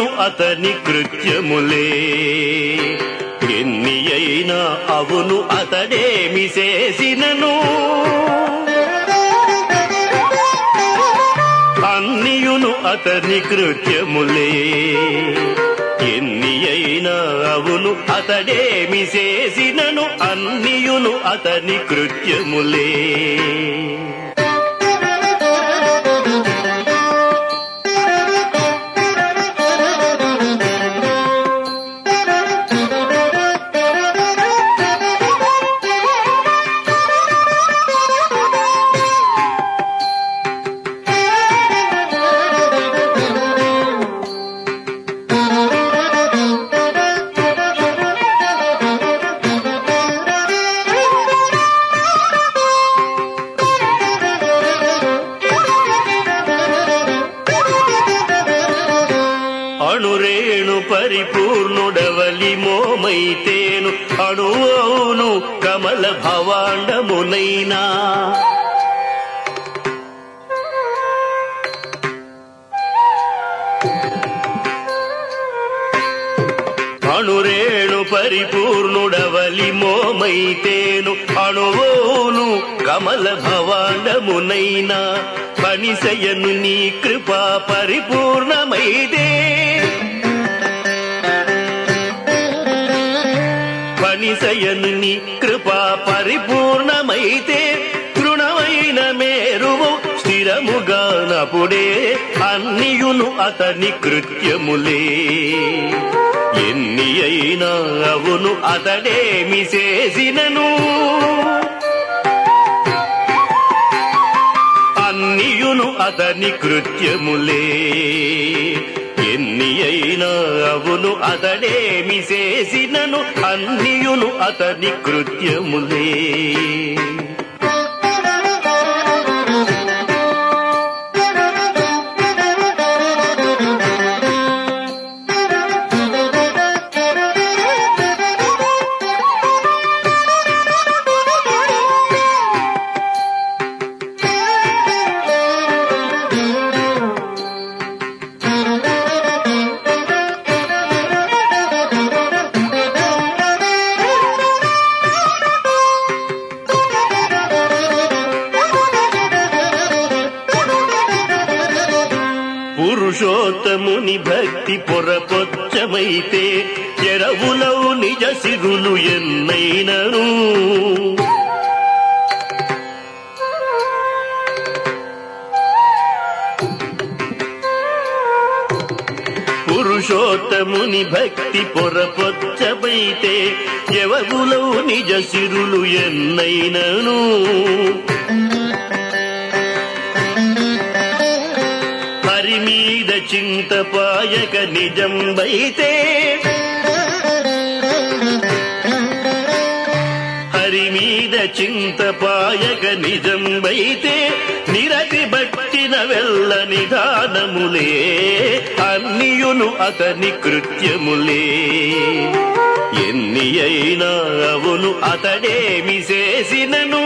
అతని కృత్యములే ఎన్ని అయినా అవును అతడేమి చేసినను అన్నియును అతని కృత్యములే ఎన్ని అయినా అవును అతడేమి చేసినను అన్నియును అతని కృత్యములే అణురేణు పరిపూర్ణుడవలి మోమైతేను అణువును కమల భవాండమునైనా అణురేణు పరిపూర్ణుడవలి మోమైతేను అణువును కమల భవాండమునైనా పనిసయను నీ కృపా పరిపూర్ణమైదే పనిసయను నీ కృపా పరిపూర్ణమైతే తృణమైన మేరువు స్థిరముగానపుడే అన్నియును అతని కృత్యములే ఎన్ని అయినా అవును అతడేమి చేసినను అన్నియును అతని కృత్యములే ఎన్ని అయినా అవును అతడేమి చేసినను అన్నియును అతని కృత్యములే పురుషోత్తముని భక్తి పొరపొచ్చమైతే ఎరవులవు నిజ సిరులు ఎన్నైనను పురుషోత్తముని భక్తి పొరపొచ్చమైతే ఎవగులవు నిజ సిరులు ఎన్నైనను హరి మీద చింతపాయక నిజం వైతే హరి మీద చింతపాయక నిజం వైతే నిరతి బట్టిన వెళ్ళ నిదానములే అన్నియును అతని కృత్యములే ఎన్ని అయినా అవును అతడేమి చేసినను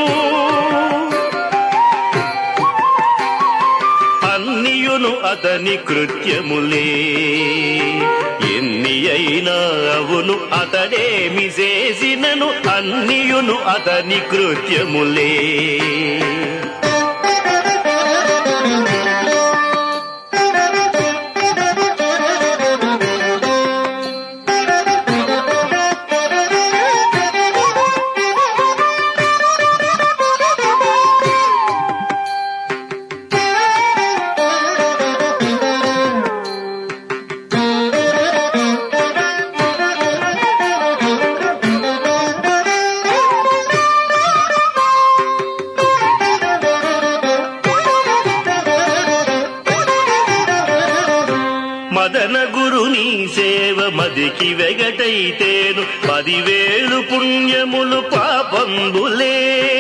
అన్నియును అతని కృత్యములే ఎన్ని అయినా అవును అతడేమి చేసినను అన్నియును అతని కృత్యములే మదన గురుని సేవ మదికి వెగటైతేను పదివేలు పుణ్యములు పాపంబులే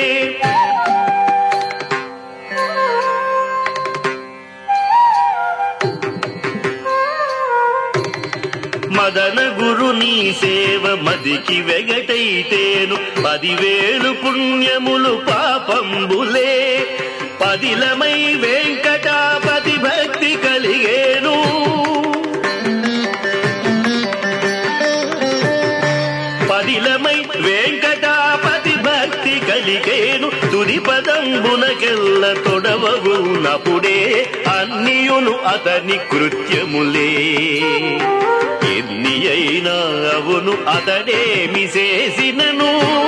మదన గురుని సేవ మదికి వెగటైతేను పదివేలు పుణ్యములు పాపంబులే పదిలమై వెంకటాపతి భక్తి కలిగేను జగతంబునకెల్ల తొడవగునపుడే అన్నియును అతని కృత్యములే ఎన్ని అయినా అవును అతడేమి చేసినను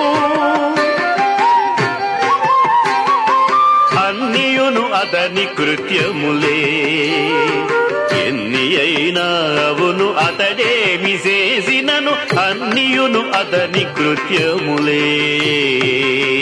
అన్నియును అతని కృత్యములే ఎన్ని అయినా అవును అతడేమి చేసినను అన్నియును అతని కృత్యములే